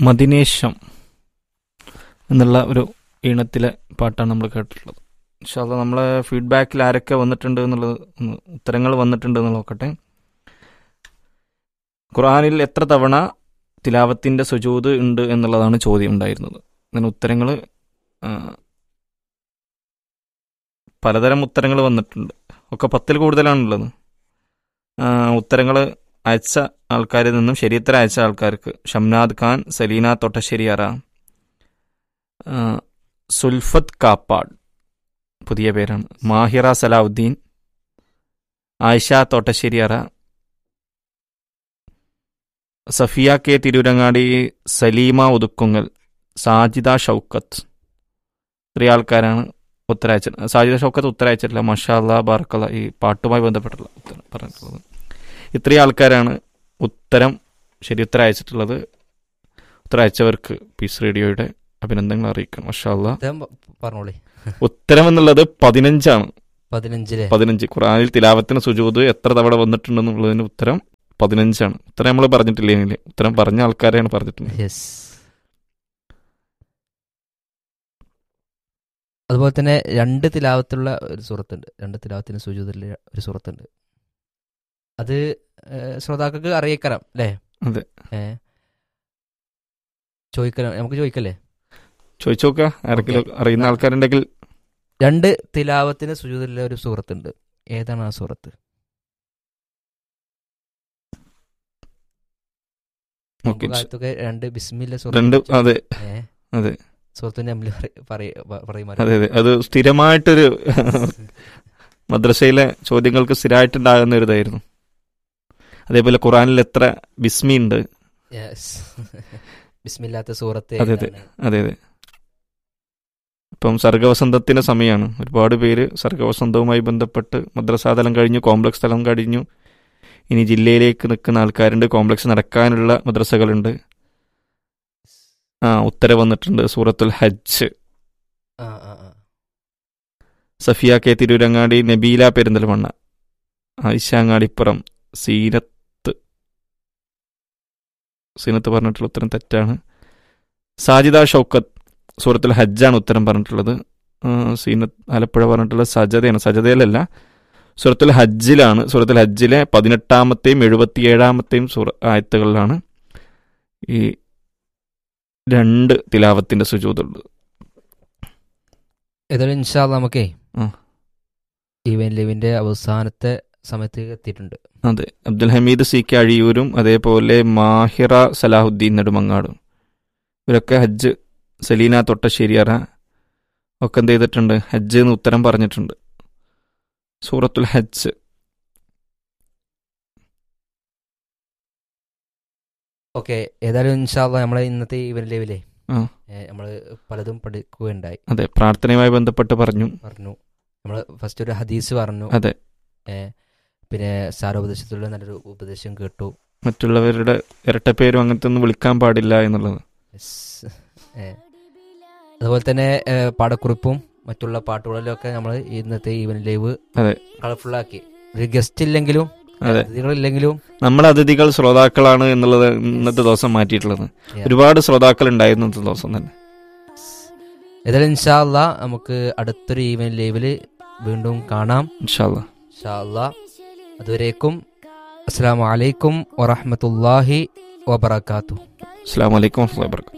മദിനേശം എന്നുള്ള ഒരു ഈണത്തിലെ പാട്ടാണ് നമ്മൾ കേട്ടിട്ടുള്ളത് ഇൻഷാല്ല നമ്മളെ ഫീഡ്ബാക്കിൽ ആരൊക്കെ വന്നിട്ടുണ്ട് എന്നുള്ളത് ഒന്ന് ഉത്തരങ്ങൾ വന്നിട്ടുണ്ട് എന്ന് നോക്കട്ടെ ഖുർആനിൽ എത്ര തവണ തിലാവത്തിൻ്റെ സുജൂത് ഉണ്ട് എന്നുള്ളതാണ് ചോദ്യം ഉണ്ടായിരുന്നത് അങ്ങനെ ഉത്തരങ്ങൾ പലതരം ഉത്തരങ്ങൾ വന്നിട്ടുണ്ട് ഒക്കെ പത്തിൽ കൂടുതലാണുള്ളത് ഉത്തരങ്ങൾ അയച്ച ആൾക്കാരിൽ നിന്നും ശരീരത്തിൽ അയച്ച ആൾക്കാർക്ക് ഷംനാദ് ഖാൻ സലീന തൊട്ടശ്ശേരിയറ ആ, സുൽഫത്ത് കാപ്പാട് പുതിയ പേരാണ് മാഹിറ സലാവുദ്ദീൻ ആയിഷ തോട്ടശ്ശേരിയറ സഫിയ കെ തിരൂരങ്ങാടി സലീമ ഒതുക്കുങ്ങൽ സാജിദ ഷൗക്കത്ത് ഇത്രയും ആൾക്കാരാണ് ഉത്തരയച്ചത് സാജിദ ഷൗക്കത്ത് ഉത്തരയച്ചിട്ടില്ല മഷാ അല്ലാ ബാർക്കല്ല ഈ പാട്ടുമായി ബന്ധപ്പെട്ടുള്ള ഉത്തരം പറഞ്ഞിട്ടുള്ളത് ഇത്രയും ആൾക്കാരാണ് ഉത്തരം ശരി ഉത്തരം അയച്ചിട്ടുള്ളത് ഉത്തരം അയച്ചവർക്ക് പീസ് റേഡിയോയുടെ അഭിനന്ദനങ്ങൾ അറിയിക്കണം മഷാ അല്ലാ ഉത്തരം പ- പറഞ്ഞോളി ഉത്തരം എന്നുള്ളത് പതിനഞ്ചാണ് പതിനഞ്ചിലെ പതിനഞ്ച് ഖുറാനിൽ തിലാവത്തിന് സുജൂത് എത്ര തവണ വന്നിട്ടുണ്ടെന്നുള്ളതിന് ഉത്തരം പതിനഞ്ചാണ് ഉത്തരം നമ്മൾ പറഞ്ഞിട്ടില്ലേ ഇതില്? ഉത്തരം പറഞ്ഞ ആൾക്കാരെയാണ് പറഞ്ഞിട്ടുള്ളത് യെസ് അതുപോലെ തന്നെ രണ്ട് തിലാവത്തുള്ള ഒരു സുഹൃത്തുണ്ട് രണ്ട് തിലാവത്തിന് സുജൂതിലുള്ള ഒരു സുഹൃത്തുണ്ട് അത് ഏഹ്, ശ്രോതാക്കൾക്ക് അറിയിക്കണം അല്ലേ അതെ. ഏ ചോദിക്കണം നമുക്ക് ചോദിക്കല്ലേ ചോദിച്ചു നോക്കുക ആരെങ്കിലും അറിയുന്ന ആൾക്കാരുണ്ടെങ്കിൽ രണ്ട് തിലാവത്തിന് സുജൂതിലുള്ള ഒരു സുഹൃത്തുണ്ട് ഏതാണ് ആ സുഹൃത്ത് ഓക്കെ മുമ്പ് കാലത്തൊക്കെ രണ്ട് ബിസ്മില്ല രണ്ട് അതെ ഏ അതെ. സുഹൃത്തിന്റെ നമ്മൾ പറയുമായിരുന്നു അതെ അതെ അത് സ്ഥിരമായിട്ടൊരു മദ്രസയിലെ ചോദ്യങ്ങൾക്ക് സ്ഥിരമായിട്ടുണ്ടാകുന്ന ഒരു ഇതായിരുന്നു അതേപോലെ ഖുറാനിൽ എത്ര ബിസ്മി ഉണ്ട് യെസ് ബിസ്മില്ലാത്ത സൂറത്ത് അതെ, അതെ. ഏതാണ്? അതെ അതെ ഇപ്പം സർഗവസന്തത്തിന്റെ സമയമാണ് ഒരുപാട് പേര് സർഗവസന്തവുമായി ബന്ധപ്പെട്ട് മദ്രസാതലം കഴിഞ്ഞു കോംപ്ലക്സ് തലം കഴിഞ്ഞു ഇനി ജില്ലയിലേക്ക് നിൽക്കുന്ന ആൾക്കാരുണ്ട് കോംപ്ലക്സ് നടക്കാനുള്ള മദ്രസകളുണ്ട് ആ ഉത്തരവ് വന്നിട്ടുണ്ട് സൂറത്തുൽ ഹജ്ജ് ആ ആ ആ സഫിയ കെ തിരൂരങ്ങാടി നബീല പെരിന്തൽമണ്ണ ആയിഷാങ്ങാടിപ്പുറം സീനത്ത് സീനത്ത് പറഞ്ഞിട്ടുള്ള ഉത്തരം തെറ്റാണ് സാജിദ ഷൗക്കത്ത് സൂറത്തുൽ ഹജ്ജാണ് ഉത്തരം പറഞ്ഞിട്ടുള്ളത് ആ, സീനത്ത് ആലപ്പുഴ പറഞ്ഞിട്ടുള്ളത് സജതയാണ് സജതയിലല്ല സൂറത്തുൽ ഹജ്ജിലാണ് സൂറത്തുൽ ഹജ്ജിലെ പതിനെട്ടാമത്തെയും എഴുപത്തിയേഴാമത്തെയും സൂറ ആയത്തുകളിലാണ് ഈ രണ്ട് തിലാവത്തിന്റെ സുജൂതുള്ളത് ഏതായാലും ഇൻഷാല്ല നമുക്കേ ആ. ഈവൻ ലിവിന്റെ അവസാനത്തെ സമയത്തേക്ക് എത്തിയിട്ടുണ്ട് അതെ അബ്ദുൽ ഹമീദ് സി കെ അഴിയൂരും അതേപോലെ മാഹിറ സലാഹുദ്ദീൻ നെടുമങ്ങാടും ഇവരൊക്കെ ഹജ്ജ് സലീന തൊട്ടശ്ശേരിയറ ഒക്കെ എന്ത് ചെയ്തിട്ടുണ്ട് ഹജ്ജ് എന്ന് ഉത്തരം പറഞ്ഞിട്ടുണ്ട് സൂറത്തുൽ ഹജ്ജ് ഓക്കെ ഏതായാലും ഇൻഷാല്ല നമ്മളെ ഇന്നത്തെ ഈവൻ ലിവിലെ ആ. നമ്മൾ പലതും പഠിക്കുകയുണ്ടായി അതെ പ്രാർത്ഥനയുമായി ബന്ധപ്പെട്ട് പറഞ്ഞു പറഞ്ഞു നമ്മൾ ഫസ്റ്റ് ഒരു ഹദീസ് പറഞ്ഞു അതെ ഏ, പിന്നെ സാരോപദേശത്തിലുള്ള നല്ലൊരു ഉപദേശം കേട്ടു മറ്റുള്ളവരുടെ ഇരട്ടപ്പേരും അങ്ങനത്തെ ഒന്നും വിളിക്കാൻ പാടില്ല എന്നുള്ളത് Yes. ഏ. അതുപോലെ തന്നെ ഏ, പാടക്കുറിപ്പും മറ്റുള്ള പാട്ടുകളിലും ഒക്കെ നമ്മൾ ഇന്നത്തെ ഈവൻ ലൈവ് അതെ. കളർഫുള്ളാക്കി ഒരു ഗസ്റ്റ് ഇല്ലെങ്കിലും അതെ. അതിഥികളില്ലെങ്കിലും നമ്മുടെ അതിഥികൾ ശ്രോതാക്കളാണ് എന്നുള്ളത് ഇന്നത്തെ ദിവസം മാറ്റിയിട്ടുള്ളത് Yeah. ഒരുപാട് ശ്രോതാക്കൾ ഉണ്ടായിരുന്നു ഇന്നത്തെ ദിവസം തന്നെ ഏതായാലും ഇൻഷാല്ല നമുക്ക് അടുത്തൊരു ഈവൻ ലൈവില് വീണ്ടും കാണാം ഇൻഷാല്ല ഇൻഷാല്ല അതുവരേക്കും അസ്സാം വലൈക്കും വറഹമത്തല്ലാഹി വബർക്കാത്തു അസ്സാം വലൈക്കും വാഹമത്തുള്ളാഹി വബറകാതുഹു